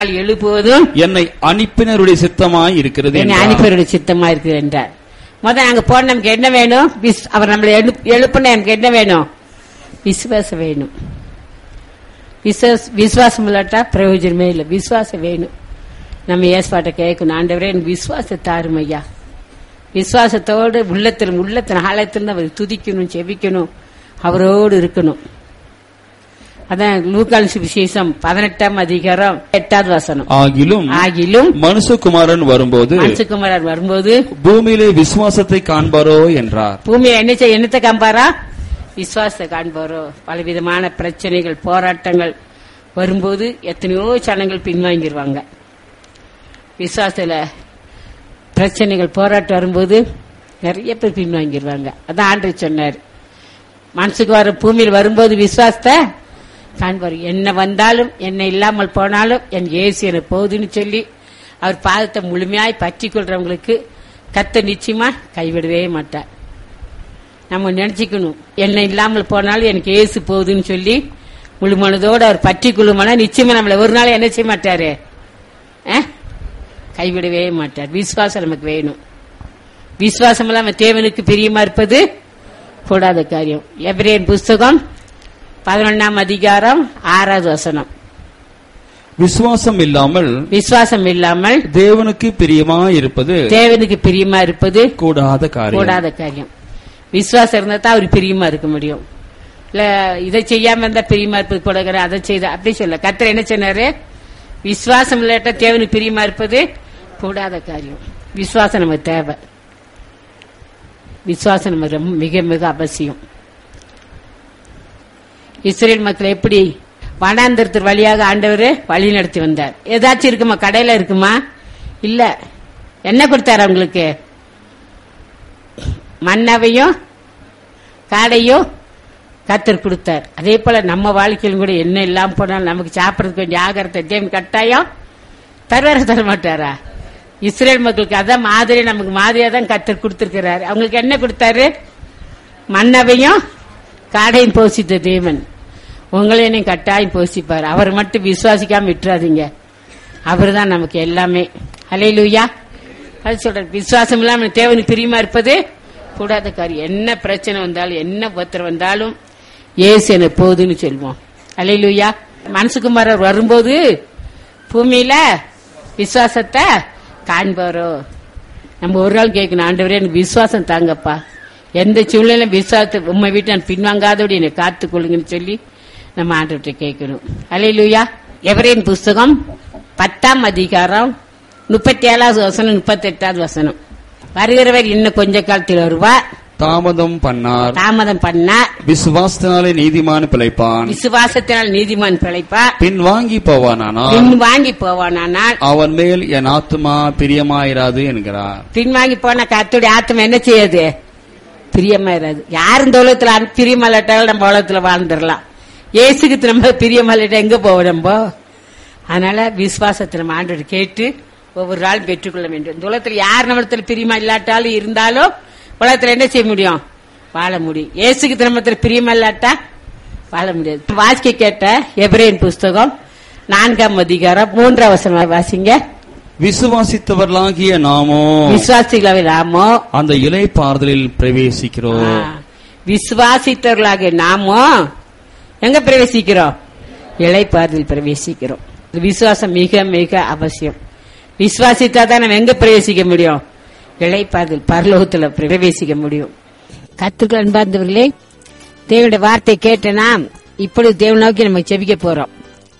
எழுப்புவதும் என்னை அனுப்பினருடைய சித்தமாய் இருக்கிறது என்னை என்றார். அனுப்பியருடைய சித்தமா இருக்குது என்றார் முதல்ல நாங்க போன நமக்கு என்ன வேணும் விஸ்- அவர் நம்மளை எழுப்- எழுப்புன எனக்கு என்ன வேணும் விசுவாசம் வேணும் விசுவாஸ் விசுவாசம் இல்லாட்டா பிரயோஜனமே இல்லை விசுவாசம் வேணும் நம்ம ஏற்பாட்டை கேட்கணும் ஆண்டவரே எனக்கு விசுவாசம் தாரும் ஐயா விசுவாசத்தோடு உள்ளத்தில் உள்ளத்தின் ஆழத்தில் அவர் துதிக்கணும் செபிக்கணும் அவரோடு இருக்கணும் அதான் லூக்கால் விசேஷம் பதினெட்டாம் அதிகாரம் எட்டாவது வசனம் ஆகிலும் ஆகிலும் மனுஷகுமாரன் வரும்போது மனுஷகுமாரர் வரும்போது பூமியிலே விசுவாசத்தை காண்பாரோ என்றார் பூமியை என்ன செய்ய என்னத்தை காண்பாரா விசுவாசத்தை காண்பாரோ பலவிதமான பிரச்சனைகள் போராட்டங்கள் வரும்போது எத்தனையோ சனங்கள் பின்வாங்கிடுவாங்க விசுவாசத்துல பிரச்சனைகள் போராட்டம் வரும்போது நிறைய பேர் பின்வாங்கிடுவாங்க அதான் ஆண்டு சொன்னார் மனசுக்கு வர பூமியில் வரும்போது விசுவாசத்தை காண்பார் என்ன வந்தாலும் என்ன இல்லாமல் போனாலும் என் இயேசு எனக்கு போகுதுன்னு சொல்லி அவர் பாதத்தை முழுமையாய் பற்றி கொள்றவங்களுக்கு கத்த நிச்சயமா கைவிடவே மாட்டார் நம்ம நினைச்சுக்கணும் என்ன இல்லாமல் போனாலும் எனக்கு இயேசு போகுதுன்னு சொல்லி முழு மனதோடு அவர் பற்றி கொள்ளுமானா நிச்சயமா நம்மள ஒரு நாள் என்ன செய்ய மாட்டாரு அஹ்? கைவிடவே மாட்டார் விசுவாசம் நமக்கு வேணும் விசுவாசம் இல்லாம தேவனுக்கு பிரியமா இருப்பது கூடாத காரியம் எபிரேன் புஸ்தகம் பதினொன்னாம் அதிகாரம் ஆறாவது வசனம் விசுவாசம் இல்லாமல் விசுவாசம் இல்லாமல் தேவனுக்கு பிரியமாய் இருப்பது தேவனுக்கு பிரியமா இருப்பது கூடாத காரியம் கூடாத காரியம் விசுவாசம் இருந்தா தான் அவர் பிரியமா இருக்க முடியும் இல்ல இதை செய்யாம இருந்தா பிரியமா இருப்பது கூட அதை செய்த அப்படி சொல்ல கத்தர் என்ன சொன்னாரு விசுவாசம் இல்லாட்ட தேவனுக்கு பிரியமா இருப்பது கூடாத காரியம் விசுவாசம் நமக்கு தேவை விசுவாசம் நமக்கு ரொம்ப மிக மிக அவசியம் இஸ்ரேல் மக்கள் எப்படி வனாந்தரத்து வழியாக ஆண்டவர் வழி நடத்தி வந்தார் ஏதாச்சும் இருக்குமா கடையில இருக்குமா இல்ல என்ன கொடுத்தாரு அவங்களுக்கு மன்னாவையும் காடையும் கத்தர் கொடுத்தார் அதே போல நம்ம வாழ்க்கையிலும் கூட என்ன இல்லாம போனாலும் நமக்கு சாப்பிடறதுக்கு வேண்டிய ஆகாரத்தை தேவன் கட்டாயம் தருவார தர மாட்டாரா இஸ்ரேல் மக்களுக்கு அதான் மாதிரி நமக்கு மாதிரியா தான் கத்தர் கொடுத்திருக்கிறாரு அவங்களுக்கு என்ன கொடுத்தாரு மன்னவையும் காடையும் போசித்த தேவன் உங்களை என்னையும் கட்டாயம் போசிப்பார் அவர் மட்டும் விசுவாசிக்காம விட்டுறாதீங்க அவர் தான் நமக்கு எல்லாமே அலையிலுயா அது சொல்ற விசுவாசம் இல்லாம தேவனுக்கு பிரியமா இருப்பது கூடாத காரியம் என்ன பிரச்சனை வந்தாலும் என்ன பத்திரம் வந்தாலும் ஏசு எனக்கு போகுதுன்னு சொல்லுவோம் அலையிலுயா மனசுக்குமாரர் வரும்போது பூமியில விசுவாசத்தை காண்பாரோ நம்ம ஒரு நாள் கேட்கணும் ஆண்டவரே எனக்கு விசுவாசம் தாங்கப்பா எந்த சூழ்நிலையும் விசுவாசத்தை உண்மை வீட்டு நான் பின்வாங்காதபடி என்னை காத்துக்கொள்ளுங்கன்னு சொல்லி நம்ம ஆண்டவர்கிட்ட கேட்கணும் அலையிலுயா எவரேன் புஸ்தகம் பத்தாம் அதிகாரம் முப்பத்தி ஏழாவது வசனம் முப்பத்தி எட்டாவது வசனம் வருகிறவர் இன்னும் கொஞ்ச காலத்தில் வருவா தாமதம் பண்ணார் தாமதம் பண்ணா விசுவாசத்தினாலே நீதிமான் பிழைப்பான் விசுவாசத்தினால் நீதிமான் பிழைப்பா பின் வாங்கி போவானானால் பின் வாங்கி போவானால் அவன் மேல் என் ஆத்துமா பிரியமாயிராது என்கிறார் பின் வாங்கி போன கத்துடைய ஆத்மா என்ன செய்யாது பிரியமா இராது யாரும் இந்த உலகத்துல அன்- பிரியமா இல்லாட்டாலும் நம்ம உலகத்துல வாழ்ந்துடலாம் ஏசுக்கு நம்ம பிரியமா இல்லாட்டா எங்க போவோம் நம்ம அதனால விசுவாசத்தை நம்ம ஆண்டவர் கேட்டு ஒவ்வொரு நாளும் பெற்றுக்கொள்ள வேண்டும் இந்த உலகத்துல யார் நம்மளத்துல பிரியமா இல்லாட்டாலும் இருந்தாலும் உலகத்துல என்ன செய்ய முடியும் வாழ முடியும் ஏசுக்கு திரும்பத்துல பிரியமா இல்லாட்டா வாழ முடியாது வாசிக்க கேட்ட எபிரேன் புஸ்தகம் நான்காம் அதிகாரம் மூன்றாம் வசனம் வாசிங்க விசுவாசித்தவர்களாகிய நாமோ விசுவாசிகளை நாமோ அந்த இலை பார்தலில் பிரவேசிக்கிறோம் ஆ, விசுவாசித்தவர்களாக நாமோ எங்க பிரவேசிக்கிறோம் இளைப்பாறுதல் பிரவேசிக்கிறோம் விசுவாசம் மிக மிக அவசியம் விசுவாசித்தா தான் நம்ம எங்க பிரவேசிக்க முடியும் இளைப்பாறுதல் பரலோகத்துல பிரவேசிக்க முடியும் கத்துக்கள் அன்பார்ந்தவர்களே தேவனுடைய வார்த்தை கேட்ட நாம் இப்பொழுது தேவன் நோக்கி நம்ம செவிக்க போறோம்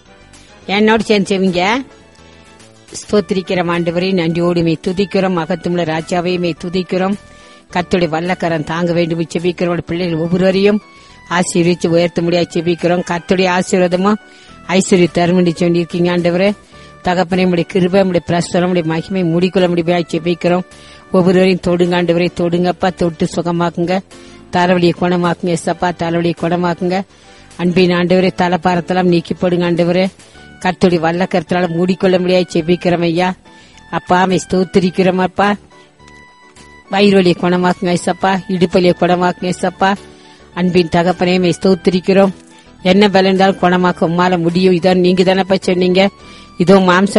என்னோட சேர்ந்து செவிங்க ஸ்தோத்திரிக்கிறோம் ஆண்டவரை நன்றியோடு மே துதிக்கிறோம் மகத்துமுள்ள ராஜாவை மே துதிக்கிறோம் கத்துடைய வல்லக்கரம் தாங்க வேண்டும் செபிக்கிறோம் பிள்ளைகள் ஒவ்வொருவரையும் ஆசீர்விச்சு உயர்த்த முடியாது செபிக்கிறோம் கத்துடைய ஆசீர்வாதமும் ஐஸ்வர்ய தருமண்டி சொல்லியிருக்கீங்க ஆண்டவரே தகப்பனை உடைய கிருபை உடைய பிரஸ்தரம் உடைய மகிமை முடிக்கொள்ள முடியாது செபிக்கிறோம் ஒவ்வொருவரையும் தொடுங்க ஆண்டவரை தொடுங்கப்பா தொட்டு சுகமாக்குங்க தலைவலியை குணமாக்குங்க எஸ்அப்பா தலைவலியை குணமாக்குங்க அன்பின் ஆண்டவரே தலைப்பாரத்தெல்லாம் நீக்கி போடுங்க ஆண்டவரே கர்த்தருடைய வல்ல கருத்தினால மூடிக்கொள்ள முடியாது செபிக்கிறோம் ஐயா அப்பா மை ஸ்தோத்திரிக்கிறோம் அப்பா வயிறு வலியை குணமாக்குங்க ஐசப்பா இடுப்பலியை குணமாக்குங்க ஐசப்பா அன்பின் தகப்பனே மை ஸ்தோத்திரிக்கிறோம் என்ன பலன் இருந்தாலும் குணமாக்க உம்மால முடியும் இதான் நீங்க தானப்பா சொன்னீங்க இதோ மாம்ச